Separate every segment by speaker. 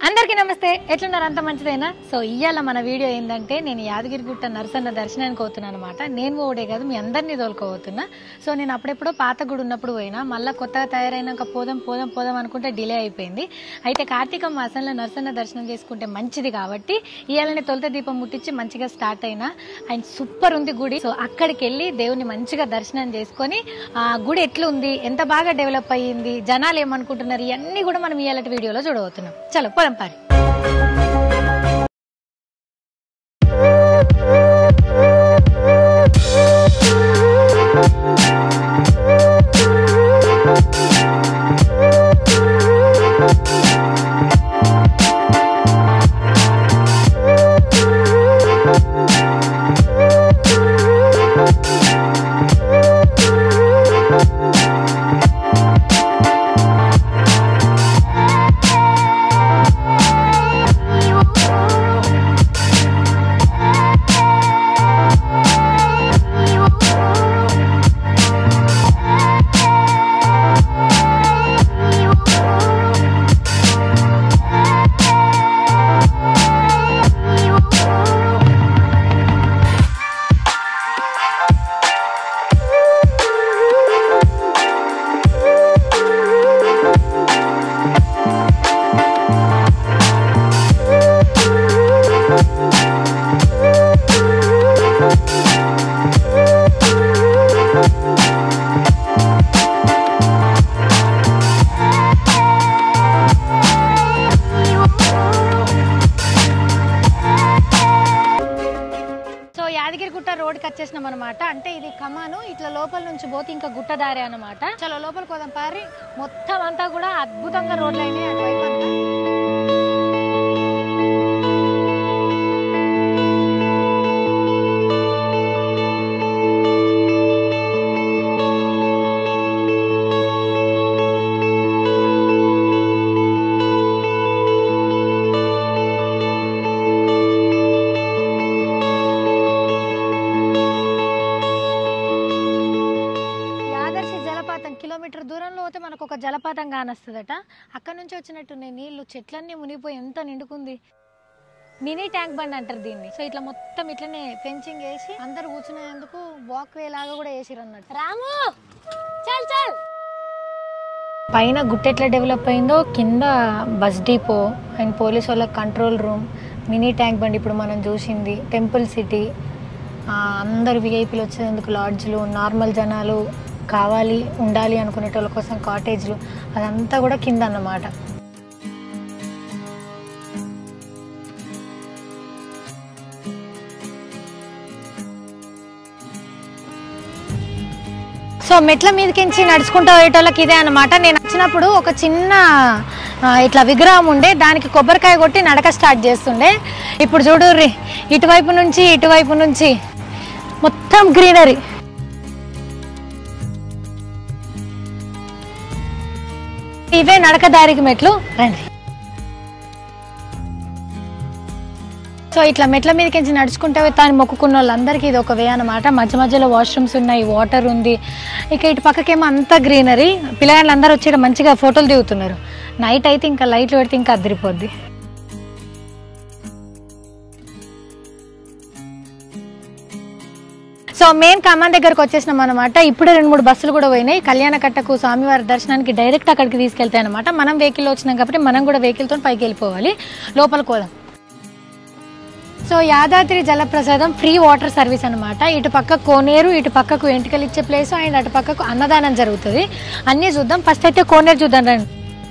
Speaker 1: అందరికీ నమస్తే ఎట్లున్నారు అంత మంచిదేనా సో ఇవాళ మన వీడియో ఏంటంటే నేను యాదగిరిగుట్ట నరసన్న దర్శనానికి పోతున్నాను అనమాట నేను ఓడే కాదు మీ అందరినీ తోలుకోబోతున్నా సో నేను అప్పుడెప్పుడో పాత గుడి ఉన్నప్పుడు పోయినా మళ్ళీ కొత్తగా తయారైనాక పోదాం పోదాం పోదాం అనుకుంటే డిలే అయిపోయింది అయితే కార్తీక మాసంలో నరసన్న దర్శనం చేసుకుంటే మంచిది కాబట్టి ఇవాళనే తొలత దీపం ముట్టించి మంచిగా స్టార్ట్ అయినా అండ్ సూపర్ ఉంది గుడి సో అక్కడికి వెళ్ళి దేవుని మంచిగా దర్శనం చేసుకొని ఆ గుడి ఎట్లుంది ఎంత బాగా డెవలప్ అయ్యింది జనాలు ఏమనుకుంటున్నారు ఇవన్నీ కూడా మనం ఇవాళ వీడియోలో చూడబోతున్నాం చలో పొలం పారి సో యాదగిరిగుట్ట రోడ్కి వచ్చేసినాం అనమాట అంటే ఇది కమాను ఇట్లా లోపల నుంచి పోతే ఇంకా గుట్ట దారి అనమాట చలో లోపలికి పోదాం పారి మొత్తం అంతా కూడా అద్భుతంగా రోడ్లు అయినాయి అటువైపు అంతా యాదర్శి జలపాతం కిలోమీటర్ దూరంలో పోతే మనకు ఒక జలపాతం కానొస్తుందట అక్కడ నుంచి వచ్చినట్టున్నాయి నీళ్లు చెట్లన్నీ మునిగిపోయి ఎంత నిండుకుంది మినీ ట్యాంక్ బండ్ అంటారు దీన్ని సో ఇట్లా మొత్తం ఇట్లనే ఫెన్సింగ్ వేసి అందరు కూర్చునేందుకు వాక్ వే లాగా కూడా వేసిరు అన్నట్టు రాము చల్ చల్ పైన గుట్ట ఎట్లా డెవలప్ అయిందో కింద బస్ డిపో అండ్ పోలీస్ వాళ్ళ control room mini tank bund ఇప్పుడు మనం చూసింది టెంపుల్ సిటీ ఆ, అందరు విఐపీలు వచ్చేందుకు లాడ్జ్లు నార్మల్ జనాలు కావాలి ఉండాలి అనుకునేటోళ్ళ కోసం కాటేజ్లు అదంతా కూడా కింద అన్నమాట సో మెట్ల మీదకించి నడుచుకుంటూ పోయేటోళ్ళకి ఇదే అనమాట నేను వచ్చినప్పుడు ఒక చిన్న ఆ, ఇట్లా విగ్రహం ఉండే దానికి కొబ్బరికాయ కొట్టి నడక స్టార్ట్ చేస్తుండే ఇప్పుడు చూడు ఇటువైపు నుంచి ఇటువైపు నుంచి మొత్తం గ్రీనరీ ఇవే నడక దారికి మెట్లు రండి సో ఇట్లా మెట్ల మీదకించి నడుచుకుంటే తాను మొక్కుకున్న వాళ్ళందరికీ ఇది ఒక వే అనమాట మధ్య మధ్యలో వాష్రూమ్స్ ఉన్నాయి వాటర్ ఉంది ఇక ఇటు పక్కకేమో అంతా గ్రీనరీ పిల్లగాళ్ళందరూ వచ్చి ఈడ మంచిగా ఫోటోలు దిగుతున్నారు నైట్ అయితే ఇంకా లైట్లు పెడితే ఇంకా అదిరిపోద్ది సో మెయిన్ కమాన్ దగ్గరకు వచ్చేసినాం అనమాట ఇప్పుడే రెండు మూడు బస్సులు కూడా పోయినాయి కళ్యాణ కట్టకు స్వామివారి దర్శనానికి డైరెక్ట్ అక్కడికి తీసుకెళ్తాయి అనమాట మనం వెహికల్ వచ్చినాం కాబట్టి మనం కూడా వెహికల్తో పైకి వెళ్ళిపోవాలి లోపలికి పోదాం సో యాదాద్రి జలప్రసాదం ఫ్రీ వాటర్ సర్వీస్ అనమాట ఇటు పక్క కోనేరు ఇటు పక్కకు ఎంటికలు ఇచ్చే ప్లేస్ అండ్ అటు పక్కకు అన్నదానం జరుగుతుంది అన్నీ చూద్దాం ఫస్ట్ అయితే కోనేరు చూద్దాం రండి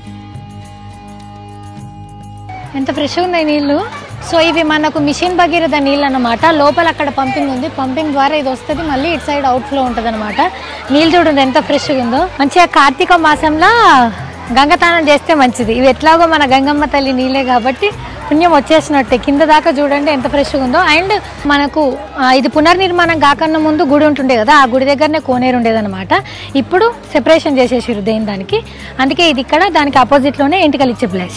Speaker 1: ఎంత ఫ్రెష్గా ఉన్నాయి నీళ్ళు సో ఇవి మనకు మిషన్ భగీరథ నీళ్ళు అన్నమాట లోపల అక్కడ పంపింగ్ ఉంది పంపింగ్ ద్వారా ఇది వస్తుంది మళ్ళీ ఇటు సైడ్ అవుట్ ఫ్లో ఉంటుంది అనమాట నీళ్ళు చూడండి ఎంత ఫ్రెష్గా ఉందో మంచిగా కార్తీక మాసంలో గంగతానం చేస్తే మంచిది ఇవి ఎట్లాగో మన గంగమ్మ తల్లి నీళ్ళే కాబట్టి పుణ్యం వచ్చేసినట్టే కింద దాకా చూడండి ఎంత ఫ్రెష్గా ఉందో అండ్ మనకు ఆ, ఇది పునర్నిర్మాణం కాకన్నా ముందు గుడి ఉంటుండే కదా ఆ గుడి దగ్గరనే కోనేరు ఉండేదన్నమాట ఇప్పుడు సెపరేషన్ చేసేసారు దేని దానికి అందుకే ఇది ఇక్కడ దానికి ఆపోజిట్లోనే ఎంటికలు ఇచ్చే ప్లేస్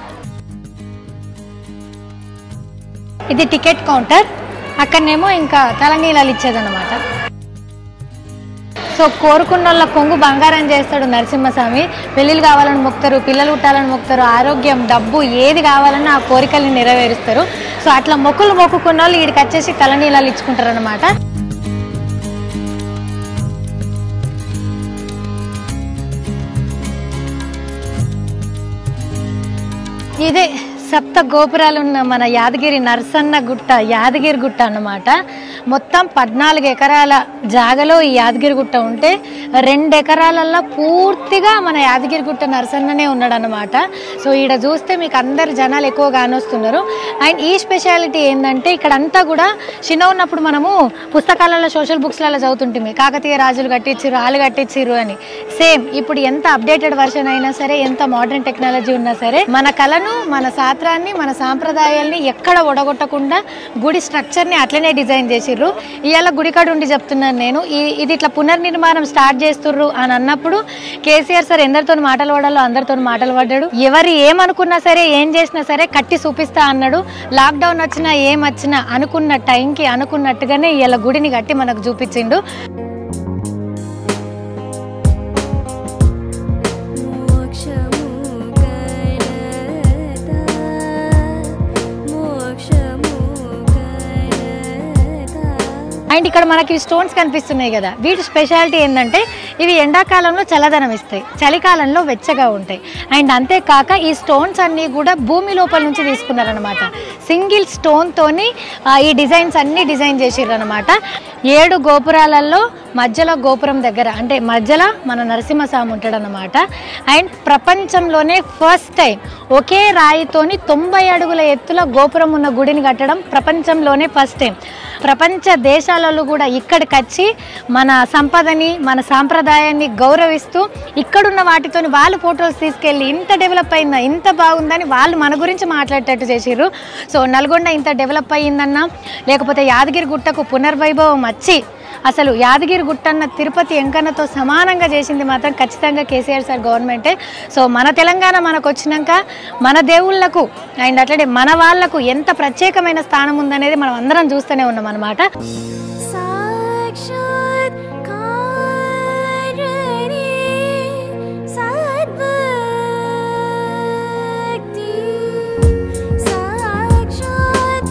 Speaker 1: ఇది టికెట్ కౌంటర్ అక్కడనేమో ఇంకా తలనీలాలు ఇచ్చేదన్నమాట సో కోరుకున్న వాళ్ళ కొంగు బంగారం చేస్తాడు నరసింహస్వామి పెళ్ళిళ్ళు కావాలని మొక్తారు పిల్లలు పుట్టాలని మొక్తారు ఆరోగ్యం డబ్బు ఏది కావాలన్నా ఆ కోరికల్ని నెరవేరుస్తారు సో అట్లా మొక్కులు మొక్కుకున్న వాళ్ళు వీడికి వచ్చేసి తలనీళ్ళు ఇచ్చుకుంటారు అనమాట ఇదే సప్త గోపురాలు ఉన్న మన యాదగిరి నరసన్న గుట్ట యాదగిరి గుట్ట అన్నమాట మొత్తం పద్నాలుగు ఎకరాల జాగలో ఈ యాదగిరి గుట్ట ఉంటే రెండు ఎకరాలల్లో పూర్తిగా మన యాదగిరి గుట్ట నరసన్ననే ఉన్నాడు అనమాట సో ఈడ చూస్తే మీకు అందరు జనాలు ఎక్కువ కానొస్తున్నారు అండ్ ఈ స్పెషాలిటీ ఏంటంటే ఇక్కడ అంతా కూడా చిన్న ఉన్నప్పుడు మనము పుస్తకాలలో సోషల్ బుక్స్లలో చదువుతుంటుంది కాకతీయ రాజులు కట్టించిర్రు వాళ్ళు కట్టించిర్రు అని సేమ్ ఇప్పుడు ఎంత అప్డేటెడ్ వర్షన్ అయినా సరే ఎంత మోడర్న్ టెక్నాలజీ ఉన్నా సరే మన కళను మన శాస్త్రాన్ని మన సాంప్రదాయాల్ని ఎక్కడ ఒడగొట్టకుండా గుడి స్ట్రక్చర్ని అట్లనే డిజైన్ చేసిర్రు ఇవాళ గుడి కాడ ఉండి చెప్తున్నాను నేను ఈ ఇది ఇట్లా పునర్నిర్మాణం స్టార్ట్ చేస్తుర్రు అని అన్నప్పుడు కేసీఆర్ సార్ ఎందరితో మాటలు పడాలో అందరితో మాటలు పడ్డాడు ఎవరు ఏమనుకున్నా సరే ఏం చేసినా సరే కట్టి చూపిస్తా అన్నాడు లాక్డౌన్ వచ్చినా ఏం వచ్చినా అనుకున్న టైంకి అనుకున్నట్టుగానే ఇలా గుడిని కట్టి మనకు చూపించిండు
Speaker 2: మోక్షము కరతా మోక్షము కరతా
Speaker 1: అండ్ ఇక్కడ మనకి స్టోన్స్ కనిపిస్తున్నాయి కదా వీటి స్పెషాలిటీ ఏంటంటే ఇవి ఎండాకాలంలో చల్లదనం ఇస్తాయి చలికాలంలో వెచ్చగా ఉంటాయి అండ్ అంతేకాక ఈ స్టోన్స్ అన్నీ కూడా భూమి లోపల నుంచి తీసుకున్నారనమాట సింగిల్ స్టోన్తోని ఈ డిజైన్స్ అన్నీ డిజైన్ చేసిర్రు అనమాట ఏడు గోపురాలలో మధ్యలో గోపురం దగ్గర అంటే మధ్యలో మన నరసింహస్వామి ఉంటాడనమాట అండ్ ప్రపంచంలోనే ఫస్ట్ టైం ఒకే రాయితోని తొంభై అడుగుల ఎత్తుల గోపురం ఉన్న గుడిని కట్టడం ప్రపంచంలోనే ఫస్ట్ టైం ప్రపంచ దేశాలలో కూడా ఇక్కడికి వచ్చి మన సంపదని మన సాంప్రదాయాన్ని గౌరవిస్తూ ఇక్కడున్న వాటితోని వాళ్ళు ఫొటోస్ తీసుకెళ్ళి ఇంత డెవలప్ అయిందా ఇంత బాగుందని వాళ్ళు మన గురించి మాట్లాడేటట్టు చేసిర్రు సో నల్గొండ ఇంత డెవలప్ అయ్యిందన్నా లేకపోతే యాదగిరి గుట్టకు పునర్వైభవం వచ్చి అసలు యాదగిరి గుట్టన్న తిరుపతి ఎంకన్నతో సమానంగా చేసింది మాత్రం ఖచ్చితంగా కేసీఆర్ సార్ గవర్నమెంటే సో మన తెలంగాణ మనకు వచ్చినాక మన దేవుళ్ళకు అండ్ అట్లనే మన వాళ్ళకు ఎంత ప్రత్యేకమైన స్థానం ఉందనేది మనం అందరం చూస్తూనే ఉన్నాం అనమాట
Speaker 2: సాక్షాత్ కారణి సద్భక్తి సాక్షాత్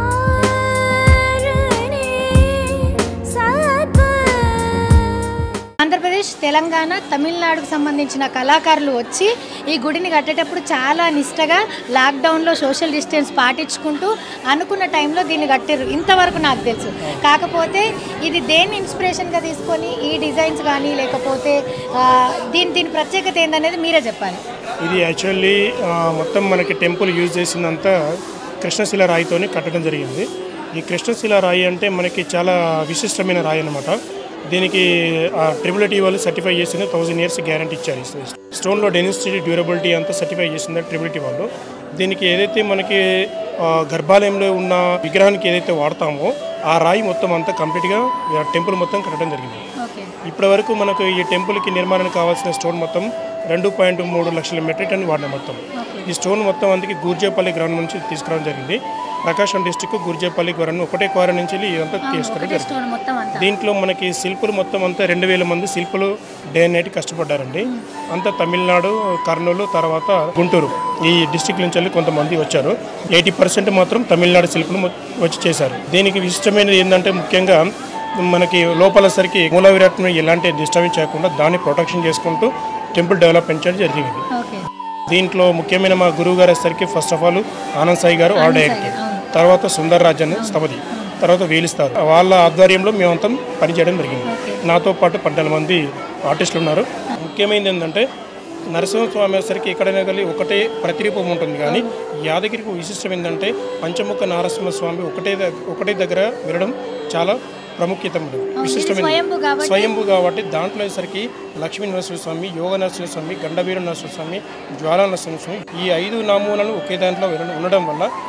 Speaker 2: కారణి సద్భక్తి
Speaker 1: ఆంధ్రప్రదేశ్ తెలంగాణ తమిళనాడుకు సంబంధించిన కళాకారులు వచ్చి ఈ గుడిని కట్టేటప్పుడు చాలా నిష్టగా లాక్డౌన్లో సోషల్ డిస్టెన్స్ పాటించుకుంటూ అనుకున్న టైంలో దీన్ని కట్టారు ఇంతవరకు నాకు తెలుసు కాకపోతే ఇది దేన్ని ఇన్స్పిరేషన్గా తీసుకొని ఈ డిజైన్స్ కానీ లేకపోతే ఆ, దీని దీని ప్రత్యేకత ఏందనేది మీరే చెప్పాలి
Speaker 3: ఇది యాక్చువల్లీ ఆ, మొత్తం మనకి టెంపుల్ యూజ్ చేసిందంతా కృష్ణశిల రాయితోని కట్టడం జరిగింది ఈ కృష్ణశిల రాయి అంటే మనకి చాలా విశిష్టమైన రాయి అన్నమాట దీనికి ట్రిపుల్ ఐటీ వాళ్ళు సర్టిఫై చేసింది థౌజండ్ ఇయర్స్ గ్యారంటీ ఇచ్చారు ఈ స్టోన్లో డెన్సిటీ డ్యూరబిలిటీ అంతా సర్టిఫై చేసింది ట్రిపుల్ ఐటీ వాళ్ళు దీనికి ఏదైతే మనకి ఆ, గర్భాలయంలో ఉన్న విగ్రహానికి ఏదైతే వాడతామో ఆ రాయి మొత్తం అంతా కంప్లీట్గా టెంపుల్ మొత్తం కట్టడం జరిగింది
Speaker 1: ఓకే
Speaker 3: ఇప్పటి వరకు మనకు ఈ టెంపుల్కి నిర్మాణానికి కావాల్సిన స్టోన్ మొత్తం రెండు పాయింట్ మూడు లక్షల మెట్రిక్ టన్ వాడిన మొత్తం ఈ స్టోన్ మొత్తం అందుకే గూర్జేపల్లి గ్రౌండ్ నుంచి తీసుకురావడం జరిగింది ప్రకాశం డిస్టిక్ గూర్జేపల్లి గ్రౌండ్ ఒకటే క్వార నుంచి వెళ్ళి ఇదంతా తీసుకురావడం జరిగింది
Speaker 1: స్టోన్ మొత్తం అంతా
Speaker 3: దీంట్లో మనకి శిల్పులు మొత్తం అంతా రెండు వేల మంది శిల్పులు డే అండ్ నైట్ కష్టపడ్డారండి అంతా తమిళనాడు కర్నూలు తర్వాత గుంటూరు ఈ డిస్టిక్ నుంచి వెళ్ళి కొంతమంది వచ్చారు ఎయిటీ పర్సెంట్ మాత్రం తమిళనాడు శిల్పులు మొ- వచ్చి చేశారు దీనికి విశిష్టమైనది ఏంటంటే ముఖ్యంగా మనకి లోపల సరికి మూల విరాట్ని ఎలాంటి డిస్టర్బెన్స్ చేయకుండా దాన్ని ప్రొటెక్షన్ చేసుకుంటూ టెంపుల్ డెవలప్మెంట్ చేయడం జరిగింది
Speaker 1: ఓకే
Speaker 3: దీంట్లో ముఖ్యమైన మా గురువు గారు వచ్చేసరికి first of all Anand Sai garu are director తర్వాత సుందర్ రాజ్ అని స్థపతి తర్వాత వేలిస్తారు వాళ్ళ ఆధ్వర్యంలో మేమంతా పనిచేయడం జరిగింది నాతో పాటు పన్నెండు మంది ఆర్టిస్టులు ఉన్నారు ముఖ్యమైనది ఏంటంటే నరసింహస్వామి వచ్చేసరికి ఎక్కడైనా కలిగి ఒకటే ప్రతిరూపం ఉంటుంది కానీ యాదగిరికి విశిష్టం ఏంటంటే పంచముఖ నరసింహస్వామి ఒకటే దగ్- ఒకటే దగ్గర వినడం చాలా ప్రాముఖ్యత ఉంటుంది విశిష్టమైన
Speaker 1: స్వయంభూ కాబట్టి
Speaker 3: స్వయంభూ కాబట్టి దాంట్లో వచ్చేసరికి లక్ష్మీ నరసింహస్వామి యోగ నరసింహస్వామి గండవీర నరసింహస్వామి జ్వాలా నరసింహస్వామి ఈ ఐదు నామూలను ఒకే దాంట్లో వినడం- ఉండడం వల్ల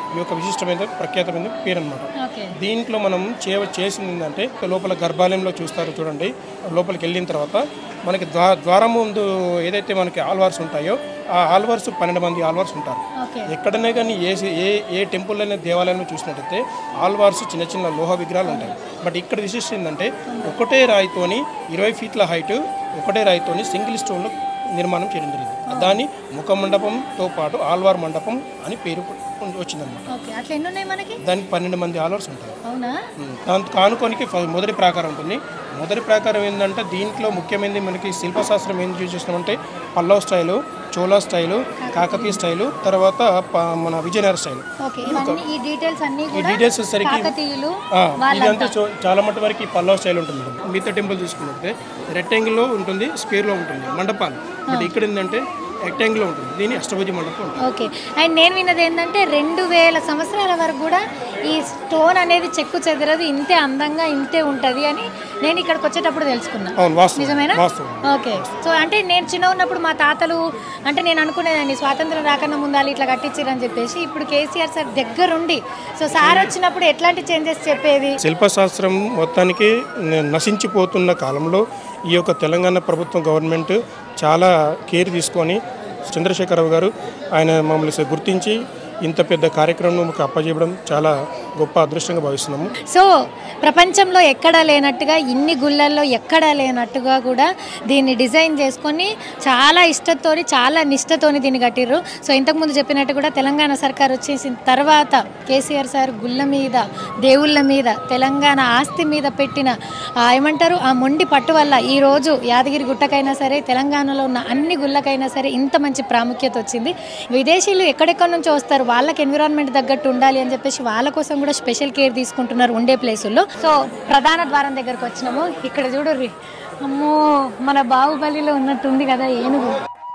Speaker 3: ఈ యొక్క విశిష్టమైన ప్రఖ్యాతమైన పేరు అనమాట
Speaker 1: ఓకే
Speaker 3: దీంట్లో మనం చే చేసింది ఏంటంటే లోపల గర్భాలయంలో చూస్తారు చూడండి లోపలికి వెళ్ళిన తర్వాత మనకి ద్వా ద్వారం ముందు ఏదైతే మనకి ఆల్వార్స్ ఉంటాయో ఆ ఆల్వార్స్ పన్నెండు మంది ఆల్వార్స్ ఉంటారు
Speaker 1: ఓకే
Speaker 3: ఎక్కడనే కానీ ఏ ఏ ఏ టెంపుల్ అయినా దేవాలయంలో చూసినట్టయితే ఆల్వార్స్ చిన్న చిన్న లోహ విగ్రహాలు ఉంటాయి బట్ ఇక్కడ విశిష్టం ఏంటంటే ఒకటే రాయితోని ఇరవై ఫీట్ల హైట్ ఒకటే రాయితోని సింగిల్ స్టోన్లో నిర్మాణం చేయడం జరిగింది దాన్ని ముఖ మండపంతో పాటు ఆల్వార్ మండపం అని పేరు వచ్చిందనమాట
Speaker 1: ఓకే అట్లా ఎన్ని ఉన్నాయి మనకి
Speaker 3: దానికి పన్నెండు మంది ఆల్వార్స్ ఉంటారు
Speaker 1: అవునా
Speaker 3: దాంతో కానుకోనికి ఫ- మొదటి ప్రాకారం ఉంటుంది మొదటి ప్రాకారం ఏంటంటే దీంట్లో ముఖ్యమైనది మనకి శిల్పశాస్త్రం ఏం యూజ్ చేసినామంటే Pallava style Chola style Kakatiya style తర్వాత ప- మన విజయనగర స్టైలు
Speaker 1: ఓకే ఇవన్నీ ఈ డీటెయిల్స్ అన్ని
Speaker 3: ఈ
Speaker 1: కూడా
Speaker 3: డీటెయిల్స్ వచ్చేసరికి
Speaker 1: కాకతీయులు
Speaker 3: ఆ,
Speaker 1: వాళ్ళంతా
Speaker 3: ఇదంతా చో- చాలా మటు వరకు ఈ పల్లవ్ స్టైల్ ఉంటుంది మిగతా టెంపుల్ తీసుకున్నట్టే రెక్టాంగిల్లో ఉంటుంది స్క్వేర్లో ఉంటుంది మండపాలు బట్ ఇక్కడ ఏంటంటే రెక్టాంగిల్లో ఉంటుంది దీని అష్టభుజి మండపం ఉంటుంది
Speaker 1: ఓకే అండ్ నేను విన్నది ఏంటంటే రెండు వేల సంవత్సరాల వరకు కూడా ఈ స్టోన్ అనేది చెక్కు చెదరదు ఇంతే అందంగా ఇంతే ఉంటుంది అని నేను ఇక్కడికి వచ్చేటప్పుడు తెలుసుకున్నా
Speaker 3: అవును వాస్తవం
Speaker 1: నిజమేనా
Speaker 3: వాస్తవం
Speaker 1: ఓకే సో అంటే నేను చిన్న ఉన్నప్పుడు మా తాతలు అంటే నేను అనుకునేదాన్ని స్వాతంత్రం రాకన్నా ముందాలు ఇట్లా కట్టించారని చెప్పేసి ఇప్పుడు కేసీఆర్ సార్ దగ్గరుండి సో సార్ వచ్చినప్పుడు ఎట్లాంటి చేంజెస్ చెప్పేది
Speaker 3: శిల్పశాస్త్రం మొత్తానికి న- నశించిపోతున్న కాలంలో ఈ యొక్క తెలంగాణ ప్రభుత్వం గవర్నమెంట్ చాలా కేర్ తీసుకొని చంద్రశేఖరరావు గారు ఆయన మమ్మల్ని గుర్తించి ఇంత పెద్ద కార్యక్రమం మాకు అప్పజేయడం చాలా గొప్ప అదృష్టంగా భావిస్తున్నాము
Speaker 1: సో ప్రపంచంలో ఎక్కడా లేనట్టుగా ఇన్ని గుళ్ళల్లో ఎక్కడా లేనట్టుగా కూడా దీన్ని డిజైన్ చేసుకొని చాలా ఇష్టతోని చాలా నిష్టతోని దీన్ని కట్టిర్రు సో ఇంతకుముందు చెప్పినట్టు కూడా తెలంగాణ సర్కార్ వచ్చేసిన తర్వాత కేసీఆర్ సార్ గుళ్ళ మీద దేవుళ్ళ మీద తెలంగాణ ఆస్తి మీద పెట్టిన ఆ, ఏమంటారు ఆ మొండి పట్టు వల్ల ఈరోజు యాదగిరి గుట్టకైనా సరే తెలంగాణలో ఉన్న అన్ని గుళ్ళకైనా సరే ఇంత మంచి ప్రాముఖ్యత వచ్చింది విదేశీయులు ఎక్కడెక్కడి నుంచో వస్తారు వాళ్ళకి ఎన్విరాన్మెంట్ తగ్గట్టు ఉండాలి అని చెప్పేసి వాళ్ళ కోసం కూడా స్పెషల్ కేర్ తీసుకుంటున్నారు ఉండే ప్లేసుల్లో సో ప్రధాన ద్వారం దగ్గరకు వచ్చినాము ఇక్కడ చూడుర్రి అమ్మో మన బాహుబలిలో ఉన్నట్టుంది కదా ఏనుగు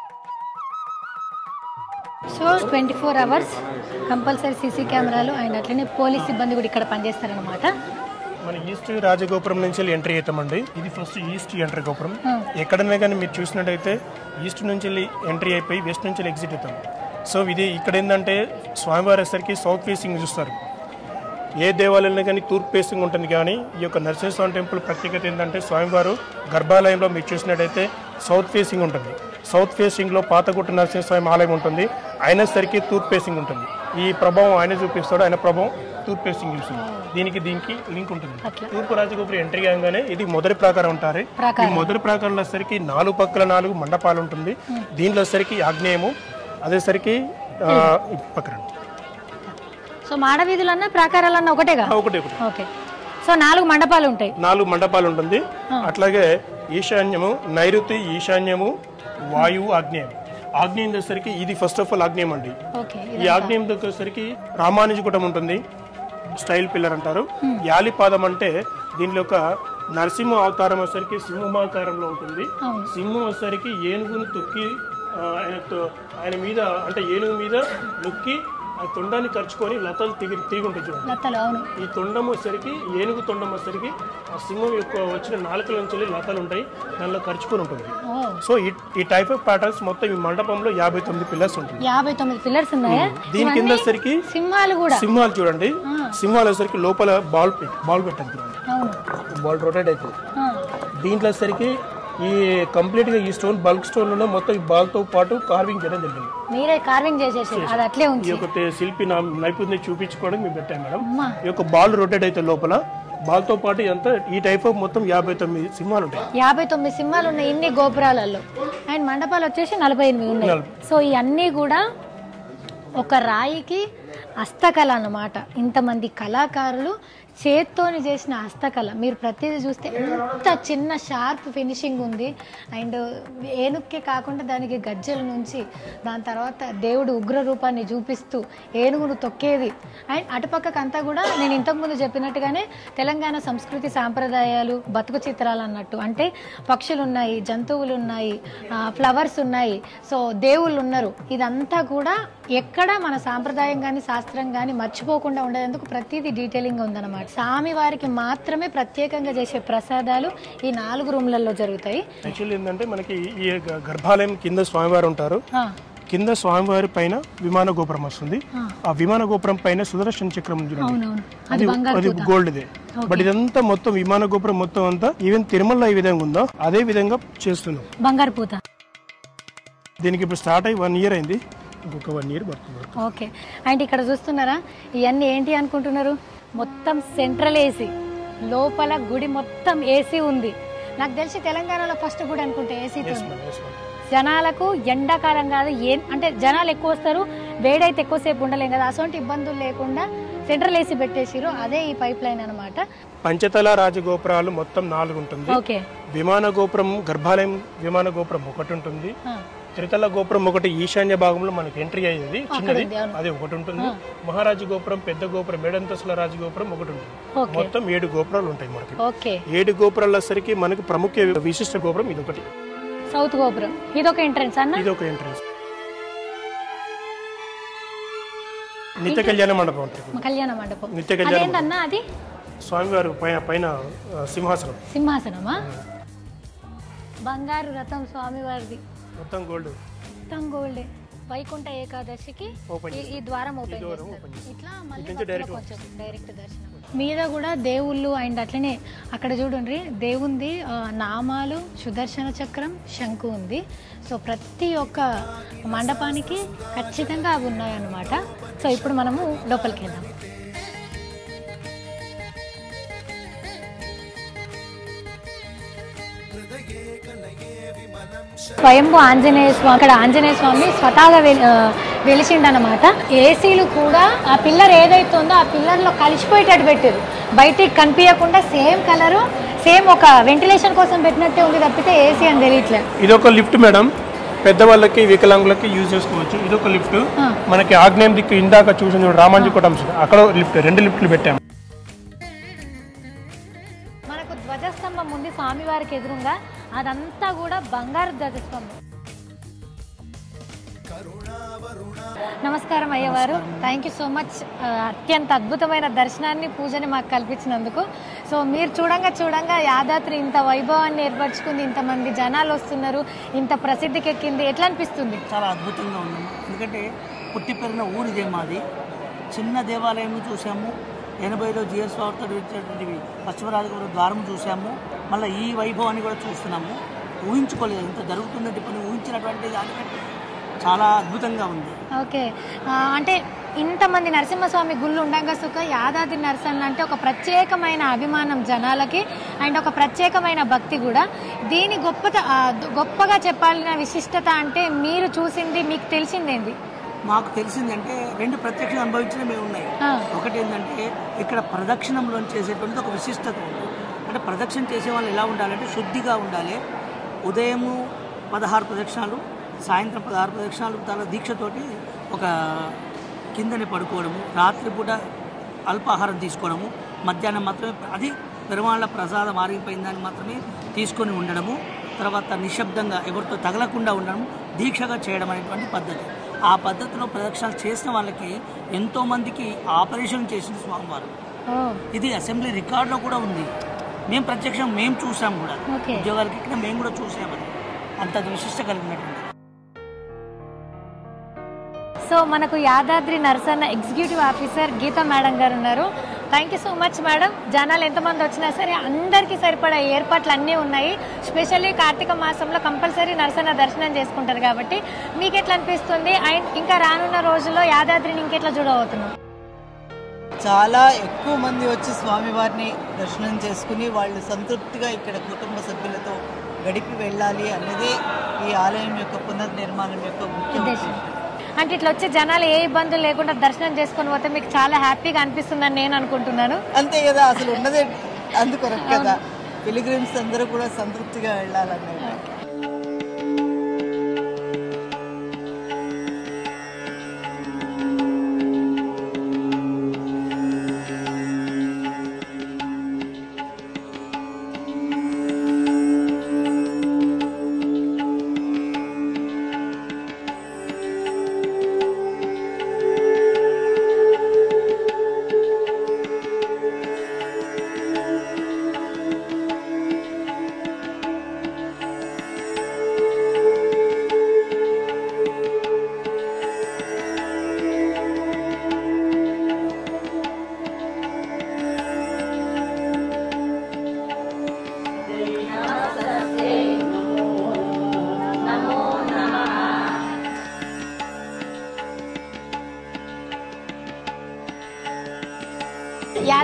Speaker 1: so twenty four hours compulsory CC కెమెరాలు అండ్ అట్లనే పోలీస్ సిబ్బంది కూడా ఇక్కడ పనిచేస్తారనమాట
Speaker 3: మన ఈస్ట్ రాజగోపురం నుంచి వెళ్ళి ఎంట్రీ అవుతామండి ఇది ఫస్ట్ ఈస్ట్ ఎంట్రీ గోపురం ఎక్కడైనా కానీ మీరు చూసినట్టయితే ఈస్ట్ నుంచి వెళ్ళి ఎంట్రీ అయిపోయి వెస్ట్ నుంచి వెళ్ళి ఎగ్జిట్ అవుతాం సో ఇది ఇక్కడ ఏంటంటే స్వామివారి వచ్చేసరికి సౌత్ ఫేసింగ్ చూస్తారు ఏ దేవాలయంలో కానీ తూర్పు ఫేసింగ్ ఉంటుంది కానీ ఈ యొక్క నరసింహస్వామి టెంపుల్ ప్రత్యేకత ఏంటంటే స్వామివారు గర్భాలయంలో మీరు చూసినట్టయితే సౌత్ ఫేసింగ్ ఉంటుంది సౌత్ ఫేసింగ్లో పాతగుట్ట నరసింహస్వామి ఆలయం ఉంటుంది అయినసరికి తూర్పు ఫేసింగ్ ఉంటుంది ఈ ప్రభావం ఆయన చూపిస్తాడు ఆయన ప్రభావం తూర్పు ఫేసింగ్ చూస్తుంది దీనికి దీనికి లింక్ ఉంటుంది తూర్పు రాజగోపురం ఎంట్రీ కాగానే ఇది మొదటి ప్రాకారం ఉంటారు ఈ మొదటి ప్రాకారంలో వచ్చేసరికి నాలుగు పక్కల నాలుగు మండపాలు ఉంటుంది దీంట్లో వచ్చేసరికి ఆగ్నేయము అదేసరికి ఆ, ఈ పక్కన
Speaker 1: సో మాడవీధులన్నా ప్రాకారాలన్నా ఒకటేగా
Speaker 3: ఒకటి ఒకటి
Speaker 1: ఓకే సో నాలుగు మండపాలు ఉంటాయి
Speaker 3: నాలుగు మండపాలు ఉంటుంది అట్లాగే ఈశాన్యము నైరుతి ఈశాన్యము వాయువు ఆగ్నేయం ఆగ్నేయం వచ్చేసరికి ఇది ఫస్ట్ ఆఫ్ ఆల్ ఆగ్నేయం అండి
Speaker 1: ఓకే
Speaker 3: ఈ ఆగ్నేయం వచ్చేసరికి రామానుజగుటం ఉంటుంది స్టైల్ పిల్లర్ అంటారు యాలిపాదం అంటే దీనిలో ఒక నరసింహ అవతారం వచ్చేసరికి సింహమాకారంలో ఉంటుంది
Speaker 1: అవును.
Speaker 3: సింహం వచ్చేసరికి ఏనుగును తొక్కి ఆ, ఆయన తో- ఆయన మీద అంటే ఏనుగు మీద నొక్కి ఆ తొండాన్ని ఖర్చుకొని లతలు తిరిగి తిరిగి ఉంటుంది చూడండి
Speaker 1: లతలు అవును
Speaker 3: ఈ తొండం వచ్చేసరికి ఏనుగు తొండం వచ్చేసరికి ఆ సింహం యొక్క వచ్చిన నాలుకల నుంచి వెళ్ళి లతలు ఉంటాయి దానిలో ఖర్చుకొని ఉంటుంది
Speaker 1: ఓ
Speaker 3: సో ఈ ఈ టైప్ ఆఫ్ ప్యాటర్న్స్ మొత్తం ఈ మండపంలో యాభై తొమ్మిది పిల్లర్స్ ఉంటుంది
Speaker 1: యాభై తొమ్మిది పిల్లర్స్ ఉన్నాయా
Speaker 3: దీని కింద వచ్చేసరికి
Speaker 1: సింహాలు కూడా
Speaker 3: సింహాలు చూడండి సింహాలు వచ్చేసరికి లోపల బాల్ పెట్- బాల్ పెట్టండి చూడండి
Speaker 1: అవును
Speaker 3: బాల్ రొటేట్ అవుతుంది
Speaker 1: ఆ,
Speaker 3: దీంట్లో వచ్చేసరికి ఈ కంప్లీట్ గా ఈ స్టోన్ బల్క్ స్టోన్ లో మొత్తం ఈ బాల్ తో పాటు కార్వింగ్ చేయడం జరిగింది
Speaker 1: మీరే కార్వింగ్ చేసేసి అది అట్లే
Speaker 3: ఈ
Speaker 1: ఉంచి
Speaker 3: యొక్క తే- శిల్పి నా నైపుణ్యం చూపించుకోవడం మేము పెట్టాం మేడం
Speaker 1: అమ్మా
Speaker 3: ఈ యొక్క బాల్ రొటేట్ అయితే లోపల బాల్ తో పాటు ఎంత ఈ టైప్ ఆఫ్ మొత్తం యాభై తొమ్మిది సింహాలు ఉంటాయి
Speaker 1: యాభై తొమ్మిది సింహాలు ఉన్నాయి ఇన్ని గోపురాలలో అండ్ మండపాలు వచ్చేసి నలభై ఎనిమిది ఉన్నాయి
Speaker 3: నలభై.
Speaker 1: సో ఇవన్నీ కూడా ఒక రాయికి హస్తకళ అన్నమాట ఇంతమంది కళాకారులు చేత్తోని చేసిన హస్తకళ మీరు ప్రతిదీ చూస్తే ఎంత చిన్న షార్ప్ ఫినిషింగ్ ఉంది అండ్ ఏనుక్కే కాకుండా దానికి గజ్జల నుంచి దాని తర్వాత దేవుడు ఉగ్ర రూపాన్ని చూపిస్తూ ఏనుగును తొక్కేది అండ్ అటుపక్కకు అంతా కూడా నేను ఇంతకుముందు చెప్పినట్టుగానే తెలంగాణ సంస్కృతి సాంప్రదాయాలు బతుకు చిత్రాలు అన్నట్టు అంటే పక్షులు ఉన్నాయి జంతువులు ఉన్నాయి ఆ, ఫ్లవర్స్ ఉన్నాయి సో దేవుళ్ళు ఉన్నారు ఇదంతా కూడా ఎక్కడ మన సాంప్రదాయం కానీ శాస్త్రం కానీ మర్చిపోకుండా ఉండేందుకు ప్రతిదీ డీటెయిలింగ్ ఉందన్నమాట స్వామి వారికి మాత్రమే ప్రత్యేకంగా చేసే ప్రసాదాలు ఈ నాలుగు రూమ్లలో జరుగుతాయి
Speaker 3: యాక్చువల్లీ ఏంటంటే మనకి ఈ గ- గర్భాలయం కింద స్వామివారు ఉంటారు
Speaker 1: ఆ,
Speaker 3: కింద స్వామివారి పైన విమాన గోపురం వస్తుంది
Speaker 1: ఆ.
Speaker 3: ఆ విమాన గోపురం పైన సుదర్శన చక్రం ఉంది చూడండి
Speaker 1: అవునవును అది
Speaker 3: అది
Speaker 1: బంగారు
Speaker 3: అది
Speaker 1: పూత.
Speaker 3: గోల్డ్ దే బట్ ఇదంతా మొత్తం విమాన గోపురం మొత్తం అంతా ఈవెన్ తిరుమల ఏ విధంగా ఉందో అదే విధంగా చేస్తున్నాం
Speaker 1: బంగారు పూత
Speaker 3: దీనికి ఇప్పుడు స్టార్ట్ అయ్యి వన్ ఇయర్ అయింది ఇంకొక వన్ ఇయర్ పడుతుంది
Speaker 1: ఓకే అండ్ ఇక్కడ చూస్తున్నారా ఇవన్నీ ఏంటి అనుకుంటున్నారు మొత్తం సెంట్రల్ ఏసీ లోపల గుడి మొత్తం ఏసీ ఉంది నాకు తెలిసి తెలంగాణలో ఫస్ట్ గుడి అనుకుంటే ఏసీతో
Speaker 3: Yes,
Speaker 1: ఉంది.
Speaker 3: ma'am, yes, ma'am.
Speaker 1: జనాలకు ఎండాకాలం కాదు ఏం అంటే జనాలు ఎక్కువ వస్తారు వేడైతే ఎక్కువసేపు ఉండలేం కదా అటువంటి ఇబ్బందులు లేకుండా సెంట్రల్ ఏసీ పెట్టేసిరు అదే ఈ పైప్ లైన్ అనమాట
Speaker 3: పంచతల రాజగోపురాలు మొత్తం నాలుగు ఉంటుంది
Speaker 1: ఓకే
Speaker 3: విమాన గోపురం గర్భాలయం విమాన గోపురం ఒకటి ఉంటుంది
Speaker 1: ఆ,
Speaker 3: త్రితల గోపురం ఒకటి ఈశాన్య భాగంలో మనకి ఎంట్రీ అయ్యేది చిన్నది
Speaker 1: ఉంది, అవును.
Speaker 3: అది ఒకటి ఉంటుంది మహారాజు గోపురం పెద్ద గోపురం ఏడంతస్తుల రాజగోపురం ఒకటి ఉంటుంది
Speaker 1: ఓకే
Speaker 3: మొత్తం ఏడు గోపురాలు ఉంటాయి మనకి
Speaker 1: ఓకే
Speaker 3: ఏడు గోపురాల సరికి మనకి ప్రముఖ విశిష్ట గోపురం ఇది ఒకటి
Speaker 1: సౌత్ గోపురం ఇదొక ఎంట్రన్స్ అన్న
Speaker 3: ఇది ఒక ఎంట్రన్స్ నిత్య కళ్యాణ మండపం ఉంటుంది
Speaker 1: మా కళ్యాణ మండపం
Speaker 3: నిత్య కళ్యాణ మండపం.
Speaker 1: అదేంటన్నా అది
Speaker 3: స్వామివారి పైన పైన ఆ, సింహాసనం
Speaker 1: సింహాసనమా బంగారు రథం స్వామివారిది
Speaker 3: మొత్తం గోల్డ్
Speaker 1: మొత్తం గోల్డే వైకుంఠ ఏకాదశికి
Speaker 3: Open
Speaker 1: ఈ- ఈ ద్వారం ఓపెన్
Speaker 3: ద్వారం
Speaker 1: చేస్తారు
Speaker 3: open చేస్తారు.
Speaker 1: ఇట్లా మళ్ళీ
Speaker 3: ఇటు నుంచి
Speaker 1: మధ్యలో
Speaker 3: direct
Speaker 1: కొంచెం డైరెక్ట్ దర్శనం మీద కూడా దేవుళ్ళు అండ్ అట్లనే అక్కడ చూడండి దేవుంది ఆ, నామాలు సుదర్శన చక్రం శంకు ఉంది సో ప్రతి ఒక్క మండపానికి ఖచ్చితంగా అవి ఉన్నాయన్నమాట సో ఇప్పుడు మనము లోపలికి వెళ్దాం స్వయంభూ ఆంజనేయ స్వామి అక్కడ ఆంజనేయ స్వామి స్వతహాగా వె- ఆ, వెలిసిండనమాట ఏసీలు కూడా ఆ పిల్లర్ ఏదైతే ఉందో ఆ పిల్లర్లో కలిసిపోయేటట్టు పెట్టారు బయటికి కనిపించకుండా సేమ్ కలరు సేమ్ ఒక వెంటిలేషన్ కోసం పెట్టినట్టే ఉంది తప్పితే ఏసీ అని తెలియట్లేదు
Speaker 3: ఇది ఒక లిఫ్ట్ మేడం పెద్దవాళ్ళకి వికలాంగులకి యూజ్ చేసుకోవచ్చు ఇది ఒక లిఫ్ట్
Speaker 1: ఆ.
Speaker 3: మనకి ఆగ్నేయం దిక్కు ఇందాక చూసిన చూడు రామాంజీ కొట్టం అక్కడ లిఫ్ట్ రెండు లిఫ్ట్లు పెట్టాము
Speaker 1: మనకు ధ్వజస్తంభం ఉంది స్వామివారికి ఎదురుగా అదంతా కూడా బంగారు ధ్వజస్తంభం నమస్కారం అయ్యవారు థ్యాంక్ యూ సో మచ్ ఆ, అత్యంత అద్భుతమైన దర్శనాన్ని పూజని మాకు కల్పించినందుకు సో మీరు చూడంగా చూడంగా యాదాద్రి ఇంత వైభవాన్ని ఏర్పరచుకుంది ఇంతమంది జనాలు వస్తున్నారు ఇంత ప్రసిద్ధికి ఎక్కింది ఎట్లా అనిపిస్తుంది
Speaker 4: చాలా అద్భుతంగా ఉంది ఎందుకంటే పుట్టి పెరిగిన ఊరిదే మాది చిన్న దేవాలయం చూసాము ఎనభైలో జిఎస్ వార్తలు ఇచ్చేటువంటి పశ్చిమరాజగోపురం ద్వారం చూసాము మళ్ళీ ఈ వైభవాన్ని కూడా చూస్తున్నాము ఊహించుకోలేదు ఇంత జరుగుతుందంటే పని ఊహించినటువంటి దానికంటే చాలా అద్భుతంగా ఉంది
Speaker 1: ఓకే ఆ, అంటే ఇంతమంది నరసింహస్వామి గుళ్ళు ఉండగా సుఖ యాదాద్రి నరసన్న అంటే ఒక ప్రత్యేకమైన అభిమానం జనాలకి అండ్ ఒక ప్రత్యేకమైన భక్తి కూడా దీని గొప్పత ఆ, గొప్పగా చెప్పాలిన విశిష్టత అంటే మీరు చూసింది మీకు తెలిసిందేంది
Speaker 4: మాకు తెలిసిందంటే రెండు ప్రత్యక్ష అనుభవించినవి ఉన్నాయి
Speaker 1: ఆ,
Speaker 4: ఒకటి ఏంటంటే ఇక్కడ ప్రదక్షిణంలో చేసేటువంటి ఒక విశిష్టత ఉంది అంటే ప్రదక్షిణ చేసే వాళ్ళు ఎలా ఉండాలంటే శుద్ధిగా ఉండాలి ఉదయము పదహారు ప్రదక్షిణాలు సాయంత్రం పదహారు ప్రదక్షిణాలు తన దీక్షతోటి ఒక కిందని పడుకోవడము రాత్రిపూట అల్పాహారం తీసుకోవడము మధ్యాహ్నం మాత్రమే అది పెరుమాళ్ళ ప్రసాదం ఆరిగిపోయిందని మాత్రమే తీసుకొని ఉండడము తర్వాత నిశ్శబ్దంగా ఎవరితో తగలకుండా ఉండడం దీక్షగా చేయడం అనేటువంటి పద్ధతి ఆ పద్ధతిలో ప్రదక్షిణాలు చేసిన వాళ్ళకి ఎంతోమందికి ఆపరేషన్ చేసిన స్వామివారు
Speaker 1: ఓ
Speaker 4: ఇది అసెంబ్లీ రికార్డులో కూడా ఉంది మేము ప్రత్యక్షం మేము చూసాం కూడా
Speaker 1: ఓకే
Speaker 4: ఉద్యోగాలకి ఇక్కడ మేము కూడా చూసామని అంత విశిష్ట కలిగినటువంటి
Speaker 1: సో మనకు Yadadri Narasanna executive officer Geeta madam garu ఉన్నారు thank you so much madam జనాలు ఎంతమంది వచ్చినా సరే అందరికీ సరిపడా ఏర్పాట్లు అన్నీ ఉన్నాయి స్పెషల్లీ కార్తీక మాసంలో కంపల్సరీ నరసన్న దర్శనం చేసుకుంటారు కాబట్టి మీకు ఎట్లా అనిపిస్తుంది అండ్ ఇంకా రానున్న రోజుల్లో యాదాద్రిని ఇంకెట్లా చూడబోతున్నాం
Speaker 5: చాలా ఎక్కువ మంది వచ్చి స్వామివారిని దర్శనం చేసుకుని వాళ్ళు సంతృప్తిగా ఇక్కడ కుటుంబ సభ్యులతో గడిపి వెళ్ళాలి అన్నదే ఈ ఆలయం యొక్క పునర్నిర్మాణం యొక్క ముఖ్య
Speaker 1: ఉద్దేశం
Speaker 5: ఉద్దేశం
Speaker 1: అంటే ఇట్లా వచ్చే జనాలు ఏ ఇబ్బందులు లేకుండా దర్శనం చేసుకొని పోతే మీకు చాలా హ్యాపీగా అనిపిస్తుందని నేను అనుకుంటున్నాను
Speaker 5: అంతే కదా అసలు ఉన్నదే అందుకొరకు కదా పిలిగ్రిమ్స్ అందరూ కూడా సంతృప్తిగా వెళ్ళాలన్నమాట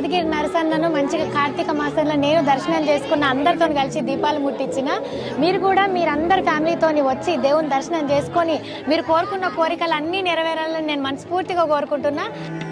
Speaker 1: యాదగిరి నరసన్నను మంచిగా కార్తీక మాసంలో నేను దర్శనం చేసుకున్న అందరితో కలిసి దీపాలు ముట్టించిన మీరు కూడా మీరందరి ఫ్యామిలీతోని వచ్చి దేవుని దర్శనం చేసుకొని మీరు కోరుకున్న కోరికలు అన్నీ నెరవేరాలని నేను మనస్ఫూర్తిగా కోరుకుంటున్నా